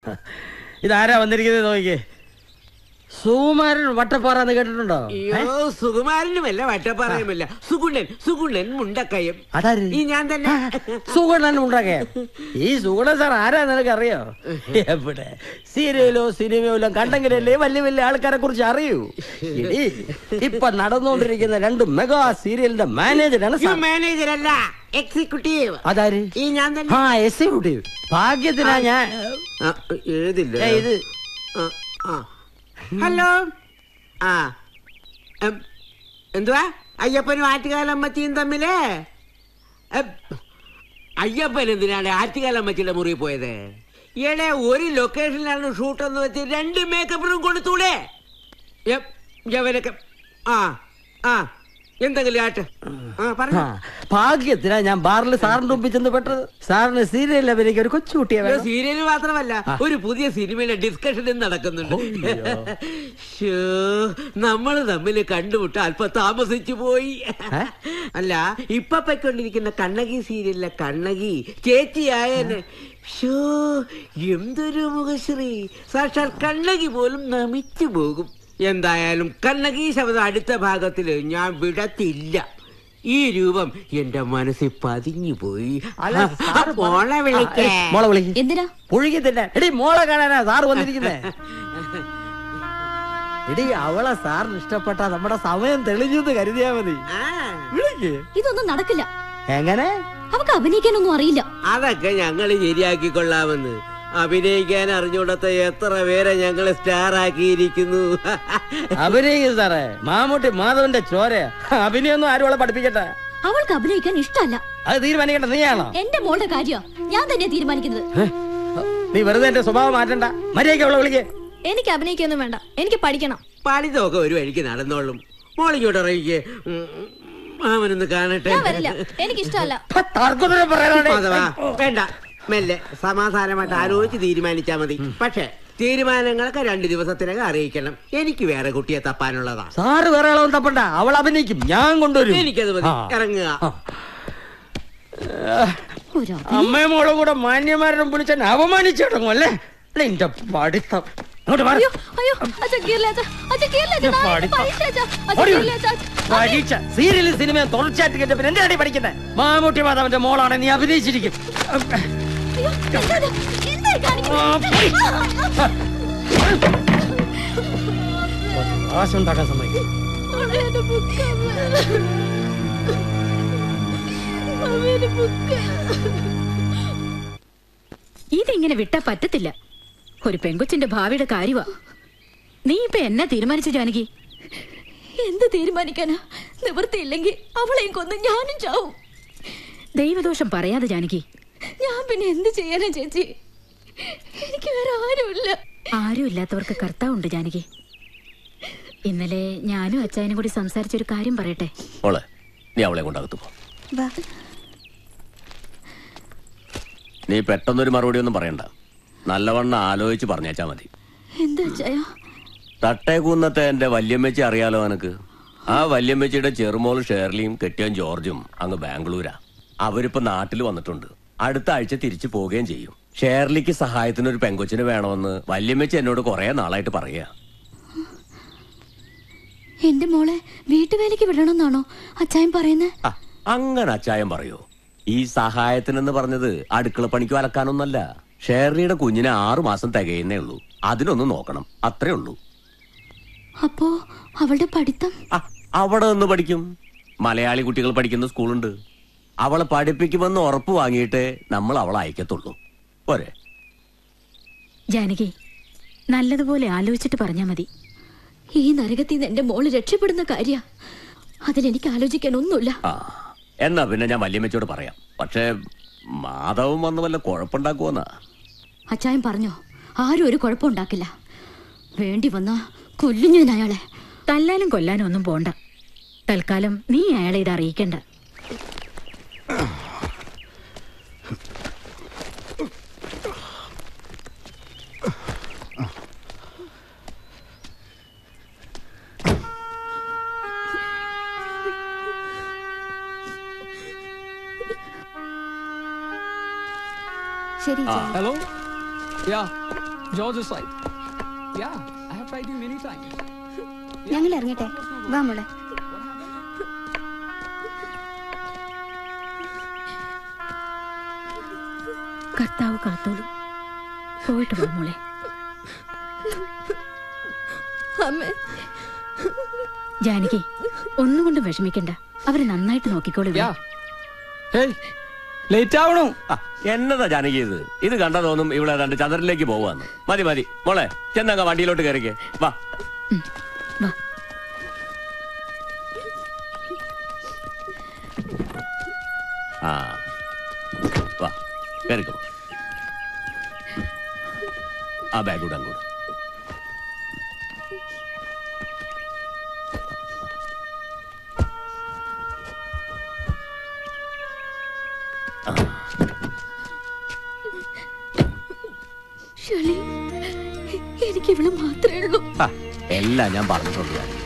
ഇതാരാ വന്നിരിക്കുന്നത് നോക്കിക്കേ സുകുമാരൻ വട്ടപ്പാറ എന്ന് കേട്ടിട്ടുണ്ടോ അയ്യോ സുകുമാരനുമല്ല വട്ടപ്പാറയുമല്ല സുഗുണൻ സുഗുണൻ മുണ്ടക്കയം അതാര് ഈ ഞാൻ തന്നെ സുഗുണൻ ഉണ്ടാക്കേ ഈ സുഗുണൻ സാർ ആരാ നിനക്ക് അറിയോ എവിടെ സീരിയലോ സിനിമയോ എല്ലാം കണ്ടെങ്കിലല്ലേ വലിയ വലിയ ആൾക്കാരെ കുറിച്ച് അറിയൂ എടീ, ഇപ്പൊ നടന്നുകൊണ്ടിരിക്കുന്ന രണ്ട് മെഗാ സീരിയലിന്റെ മാനേജറാണ് യു സാർ. മാനേജർ അല്ല എക്സിക്യൂട്ടീവ് അതാര് ഈ ഞാൻ തന്നെ ആ എക്സിക്യൂട്ടീവ് ഭാഗ്യത്തിനാ ഞാൻ ആ, എഴുതില്ല ഏ, ഇത് ആ, ആ. ഹലോ ആ എം, എന്തുവാ അയ്യപ്പനും ആറ്റുകാലമ്മച്ചിയും തമ്മില് എം, അയ്യപ്പൻ എന്തിനാണ് ആറ്റുകാലമ്മച്ചിയുടെ മുറി പോയത് ഇയാളെ ഒരു ലൊക്കേഷനിലാണ് ഷൂട്ട് എന്ന് വെച്ച് രണ്ട് മേക്കപ്പ് റൂം കൊടുത്തൂടെ എം, ഇവരൊക്കെ ആ ആ എന്തെങ്കിലും ആട്ട് ആ പറഞ്ഞു ആ, ഭാഗ്യത്തിനാ ഞാൻ ബാറിൽ സാറിന്റെ മുമ്പിൽ ചെന്ന് പെട്ടത് സാറിന് സീരിയലിൽ അഭിനയിക്കാൻ ഒരു കൊച്ചുകുട്ടിയെ വേണം സീരിയൽ മാത്രമല്ല ഒരു പുതിയ സിനിമയുടെ ഡിസ്കഷനും നടക്കുന്നുണ്ട് ശ്ശോ, നമ്മള് തമ്മിൽ കണ്ടുമുട്ട അല്പം താമസിച്ചു പോയി അല്ല ഇപ്പൊ പൊയ്ക്കൊണ്ടിരിക്കുന്ന കണ്ണകി സീരിയലിലെ കണ്ണകി ചേച്ചിയായന് ഷോ എന്തൊരു മുഖശ്രീ സാക്ഷാൽ കണ്ണകി പോലും നമിച്ചു പോകും എന്തായാലും കണ്ണകി ശബ്ദം അടുത്ത ഭാഗത്തില് ഞാൻ വിടത്തില്ല ഈ രൂപം എന്റെ മനസ്സിൽ പതിഞ്ഞു പോയി അല്ല, സാറ് പറ- മോളെ വിളിക്കേ ആ, ഏ, മോളെ വിളിക്ക് എന്തിനാ പുഴുകി തന്നെ എടി മോളെ കാണാനാ സാറ് വന്നിരിക്കുന്നേ എടി അവളെ സാറിന് ഇഷ്ടപ്പെട്ട നമ്മുടെ സമയം തെളിഞ്ഞു എന്ന് കരുതിയാ മതി ആ, വിളിക്ക് ഇതൊന്നും നടക്കില്ല എങ്ങനെ അവക്ക് അഭിനയിക്കാനൊന്നും അറിയില്ല അതൊക്കെ ഞങ്ങൾ ശരിയാക്കിക്കൊള്ളാമെന്ന് അഭിനയിക്കാൻ അറിഞ്ഞൂടത്ത എത്ര പേരെ ഞങ്ങൾ സ്റ്റാർ ആക്കിയിരിക്കുന്നു അഭിനയിക്കും സാറേ മാമൂട്ടി മാധവന്റെ ചോര അഭിനയൊന്നും ആരും അവളെ പഠിപ്പിക്കട്ടെ അവൾക്ക് അഭിനയിക്കാൻ ഇഷ്ടമല്ല അത് തീരുമാനിക്കട്ടെ നീയാണോ എന്റെ മോളുടെ കാര്യ ഞാൻ തന്നെ തീരുമാനിക്കുന്നത് ഏ? നീ വെറുതെ എന്റെ സ്വഭാവം മാറ്റണ്ട മര്യാദയ്ക്ക് അവളെ വിളിക്കേ എനിക്ക് അഭിനയിക്കൊന്നും വേണ്ട എനിക്ക് പഠിക്കണം പഠിത്തമൊക്കെ ഒരു വഴിക്ക് നടന്നോളും മോളിങ്ങോട്ട് ഇറങ്ങിക്ക് ഉം, മാമനൊന്ന് കാണട്ടെ ഞാൻ വരില്ല എനിക്ക് ഇഷ്ടമല്ല തർക്കത്തിനും പറയാനാണ് അഥവാ വേണ്ട മെല്ലെ സമാധാനമായിട്ട് ആലോചിച്ച് തീരുമാനിച്ചാ മതി പക്ഷേ തീരുമാനങ്ങളൊക്കെ രണ്ടു ദിവസത്തിനകം അറിയിക്കണം എനിക്ക് വേറെ കുട്ടിയെ തപ്പാനുള്ളതാ സാറ് വേറെ ആളൊന്നും തപ്പണ്ട അവൾ അഭിനയിക്കും ഞാൻ കൊണ്ടുവരും എനിക്കത് മതി ആ. ഇറങ്ങുക ഒരു അമ്മയും മോളും കൂടെ മാന്യന്മാരുടെ വിളിച്ച അവമാനിച്ചു തുടങ്ങും അല്ലേ അല്ല എന്റെ പഠിത്തം അങ്ങോട്ട് മാറി അയ്യോ അയ്യോ അച്ഛാ കീറില്ല അച്ഛാ അച്ഛാ കീറില്ല അച്ഛാ നാളെ പഠിത്തം. പരീക്ഷ അച്ഛാ അച്ഛാ ഓടി കീറില്ല അച്ഛാ പരീക്ഷ സീരിയൽ സിനിമ തുടർച്ചയായിട്ട് കേട്ട പിന്നെ എന്തിനാണ് പഠിക്കുന്നത് മാമൂട്ടി മാധവന്റെ മോളാണ് നീ അഭിനയിച്ചിരിക്കും അയ്യോ എന്താ ഇത്? എന്താ ഈ കാണിക്കുന്നത്? ആ, പോയി. കാശുണ്ടാക്കാൻ സമ്മതിക്കും അവളെ എന്റെ ബുക്ക് അവന്റെ ബുക്ക് ഇതിങ്ങനെ വിട്ടാ പറ്റത്തില്ല ഒരു പെങ്കൊച്ചിന്റെ ഭാവിയുടെ കാര്യമാ നീ ഇപ്പൊ എന്നാ തീരുമാനിച്ചു ജാനകി എന്ത് തീരുമാനിക്കാനാ നിവൃത്തിയില്ലെങ്കിൽ അവളെയും കൊന്ന് ഞാനും ചാവും ദൈവദോഷം പറയാതെ ജാനകി ഞാൻ പിന്നെ എന്ത് ചെയ്യാനാ ചേച്ചി എനിക്ക് വേറെ ആരുമില്ല ആരും ഇല്ലാത്തവർക്ക് കർത്താവുണ്ട് ജാനകി ഇന്നലെ ഞാനും അച്ചായനും കൂടി സംസാരിച്ചൊരു കാര്യം പറയട്ടെ മോളെ നീ അവളെ കൊണ്ടകത്ത് പോ നീ പെട്ടെന്നൊരു മറുപടി ഒന്നും പറയണ്ട നല്ലവണ്ണം ആലോചിച്ച് പറഞ്ഞേച്ചാ മതി എന്താ അച്ചായ തട്ടേക്കുന്നത്തെ എന്റെ വല്യമ്മച്ചി അറിയാലോ എനക്ക് ആ വല്യമ്മച്ചിയുടെ ചെറുമോൾ ഷേർലിയും കെട്ടിയൻ ജോർജും അങ്ങ് ബാംഗ്ലൂരാ അവരിപ്പോ നാട്ടിൽ വന്നിട്ടുണ്ട് അടുത്ത ആഴ്ച തിരിച്ചു പോവുകയും ചെയ്യും ഷേർലിക്ക് സഹായത്തിന് ഒരു പെങ്കൊച്ചിന് വേണമെന്ന് വല്യമ്മച്ചി എന്നോട് കുറെ നാളായിട്ട് പറയാ എന്റെ മോളെ വീട്ടുവേലയ്ക്ക് വിടണമെന്നാണോ അച്ചായൻ പറയുന്നേ ആ, അങ്ങനെ അച്ചായം പറയോ ഈ സഹായത്തിനെന്ന് പറഞ്ഞത് അടുക്കള പണിക്ക് വലക്കാനൊന്നല്ല ഷേർലിയുടെ കുഞ്ഞിനെ ആറു മാസം തികയുന്നേ ഉള്ളൂ അതിനൊന്ന് നോക്കണം അത്രേ ഉള്ളൂ അപ്പോ അവളുടെ പഠിത്തം ആ, അവിടെ നിന്ന് പഠിക്കും മലയാളി കുട്ടികൾ പഠിക്കുന്ന സ്കൂളുണ്ട് അവളെ പഠിപ്പിക്കുമെന്ന് ഉറപ്പ് വാങ്ങിയിട്ടേ നമ്മൾ അവളെ അയക്കത്തുള്ളൂ പോരെ ജാനകി നല്ലതുപോലെ ആലോചിച്ചിട്ട് പറഞ്ഞാ മതി ഈ നരകത്തിൽ നിന്ന് എന്റെ മോള് രക്ഷപ്പെടുന്ന കാര്യ അതിലെനിക്ക് ആലോചിക്കാൻ ഒന്നുമില്ല ആ എന്നാ പിന്നെ ഞാൻ വല്യമ്മച്ചോട് പറയാം പക്ഷേ മാധവൻ വന്ന് വല്ല കുഴപ്പമുണ്ടാക്കുമെന്നാ അച്ചായൻ പറഞ്ഞോ ആരും ഒരു കുഴപ്പമുണ്ടാക്കില്ല വേണ്ടി വന്നാ കൊല്ലും ഞാൻ അയാളെ തല്ലാനും കൊല്ലാനും ഒന്നും പോണ്ട തൽക്കാലം നീ അയാളെ ഇത് അറിയിക്കണ്ട ശരി hello yeah George is right. Yeah, I have tried you many times. ഞങ്ങൾ ഇറങ്ങട്ടെ വാ മോളെ കർത്താവ് കാത്തോളും പോയിട്ട് വാ മോളെ അമ്മേ ജാനകി ഒന്നുകൊണ്ടും വിഷമിക്കണ്ട അവരെ നന്നായിട്ട് നോക്കിക്കോളൂ ഇവിടെ. Yeah. Hey, late ആവണു ആ, എന്നതാ ജാനകി ഇത് ഇത് കണ്ടാ തോന്നും ഇവിടെ രണ്ട് ചന്ദ്രനിലേക്ക് പോവാന്ന് മതി മതി മോളെ ചെന്നങ്ങ വണ്ടിയിലോട്ട് കയറിക്കേ വാ വാ ആ വാ കയറിക്കോ ആ ബാഗ് കൂടെ അങ്ങോട്ട് ഷളി എനിക്ക് ഇവിടെ മാത്രമേ ഉള്ളൂ ആ, എല്ലാം ഞാൻ പറഞ്ഞിട്ടുണ്ട് ജാനകി